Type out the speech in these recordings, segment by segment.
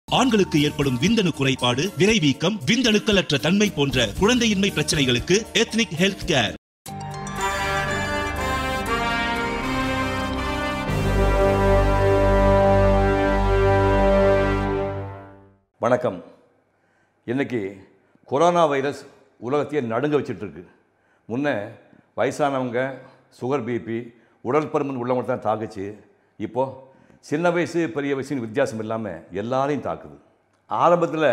ஆண்களுக்கு ஏற்படும் விந்தணு குறைபாடு விரைவீக்கம் விந்தணுக்களற்ற தன்மை போன்ற குழந்தையின்மை பிரச்சனைகளுக்கு எத்னிக் ஹெல்த் கேர் வணக்கம் இன்னைக்கு கொரோனா வைரஸ் உலகத்தையே நடுங்க வச்சிட்டு இருக்கு முன்ன வயசானவங்க சுகர் பிபி உடற்பருமன் உள்ளவங்க தான் தாக்குச்சு இப்போது சின்ன வயசு பெரிய வயசுன்னு வித்தியாசம் இல்லாமல் எல்லாரையும் தாக்குது ஆரம்பத்தில்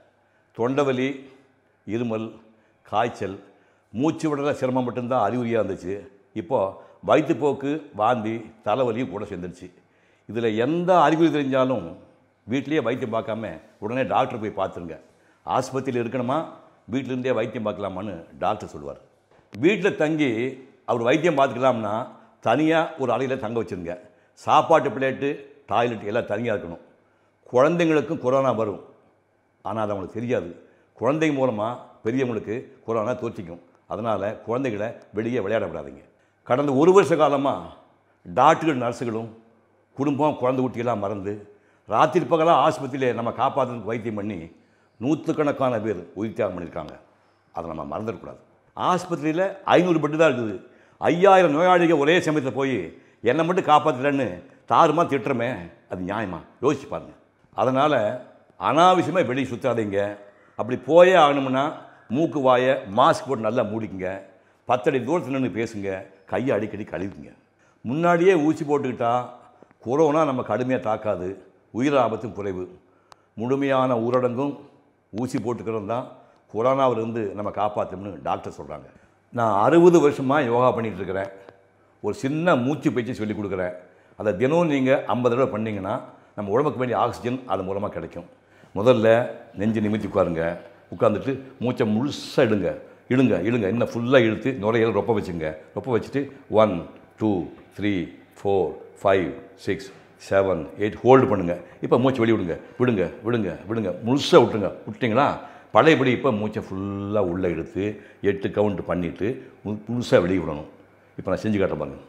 தொண்டவலி இருமல் காய்ச்சல் மூச்சு விடுற சிரமம் மட்டும்தான் அறிகுறியாக இருந்துச்சு இப்போது வயிற்றுப்போக்கு வாந்தி தலைவலியும் கூட சேர்ந்துருச்சு இதில் எந்த அறிகுறி தெரிஞ்சாலும் வீட்லேயே வைத்தியம் பார்க்காம உடனே டாக்டர் போய் பார்த்துருங்க ஆஸ்பத்திரியில் இருக்கணுமா வீட்டிலேருந்தே வைத்தியம் பார்க்கலாமான்னு டாக்டர் சொல்லுவார் வீட்டில் தங்கி அவர் வைத்தியம் பார்த்துக்கலாம்னா தனியாக ஒரு அறையில் தங்க வச்சுருங்க சாப்பாட்டு பிளேட்டு டாய்லெட் எல்லாம் தனியாக இருக்கணும் குழந்தைங்களுக்கும் கொரோனா வரும் ஆனால் அது அவங்களுக்கு தெரியாது குழந்தைங்க மூலமாக பெரியவங்களுக்கு கொரோனா தோற்றிக்கும் அதனால் குழந்தைகளை வெளியே விளையாட விடாதீங்க கடந்த ஒரு வருஷ காலமாக டாக்டர்கள் நர்ஸுகளும் குடும்பம் குழந்தை குட்டியெல்லாம் மறந்து ராத்திரி பகலாக ஆஸ்பத்திரியில் நம்ம காப்பாற்றுறதுக்கு வைத்தியம் பண்ணி நூற்றுக்கணக்கான பேர் உயிர் தியாகம் பண்ணியிருக்காங்க அதை நம்ம மறந்துடக்கூடாது ஆஸ்பத்திரியில் ஐநூறு பெட்டு தான் இருக்குது ஐயாயிரம் நோயாளிகள் ஒரே சமயத்தில் போய் என்னை மட்டும் காப்பாற்றுறேன்னு தாறுமா திட்டுறமே அது நியாயமா யோசிச்சு பாருங்க அதனால் அனாவசியமாக வெளியே சுற்றாதீங்க அப்படி போயே ஆகணும்னா மூக்கு வாயை மாஸ்க் போட்டு நல்லா மூடிக்குங்க பத்தடி தூரத்தில் நின்று பேசுங்க கையை அடிக்கடி கழுவிங்க முன்னாடியே ஊசி போட்டுக்கிட்டா கொரோனா நம்ம கடுமையாக தாக்காது உயிர் ஆபத்தும் குறைவு முழுமையான ஊரடங்கும் ஊசி போட்டுக்கிறது தான் கொரோனாவிலிருந்து நம்ம காப்பாற்றணும்னு டாக்டர் சொல்கிறாங்க நான் அறுபது வருஷமாக யோகா பண்ணிகிட்டு இருக்கிறேன் ஒரு சின்ன மூச்சு பயிற்சி சொல்லி கொடுக்குறேன் அதை தினம் நீங்கள் ஐம்பது தடவை பண்ணிங்கன்னா நம்ம உடம்புக்கு வேண்டிய ஆக்சிஜன் அது மூலமாக கிடைக்கும் முதல்ல நெஞ்சு நிமித்தி உட்காருங்க உட்காந்துட்டு மூச்சை முழுசாக இடுங்க இழுங்க இழுங்க இன்னும் ஃபுல்லாக இழுத்து நுரையெல்லாம் ரொப்ப வச்சுங்க ரொப்ப வச்சுட்டு one two three four five six seven eight hold பண்ணுங்கள் இப்போ மூச்சு வெளிய விடுங்க விடுங்க விடுங்க விடுங்க முழுசாக விட்டுருங்க விட்டிங்களா பழையபடி இப்போ மூச்சை ஃபுல்லாக உள்ளே எடுத்து எட்டு கவுண்ட் பண்ணிவிட்டு முழுசாக வெளியே விடணும் இப்போ நான் செஞ்சு காட்டுறேன் பாருங்க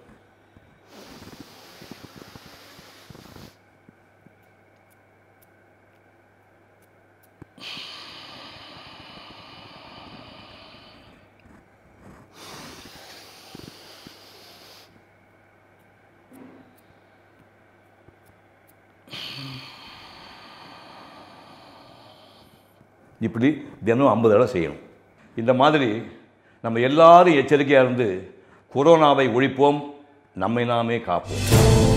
இப்படி தினம் ஐம்பது தடவை செய்யணும் இந்த மாதிரி நம்ம எல்லாரும் எச்சரிக்கையாக இருந்து கொரோனாவை ஒழிப்போம் நம்மை நாமே காப்போம்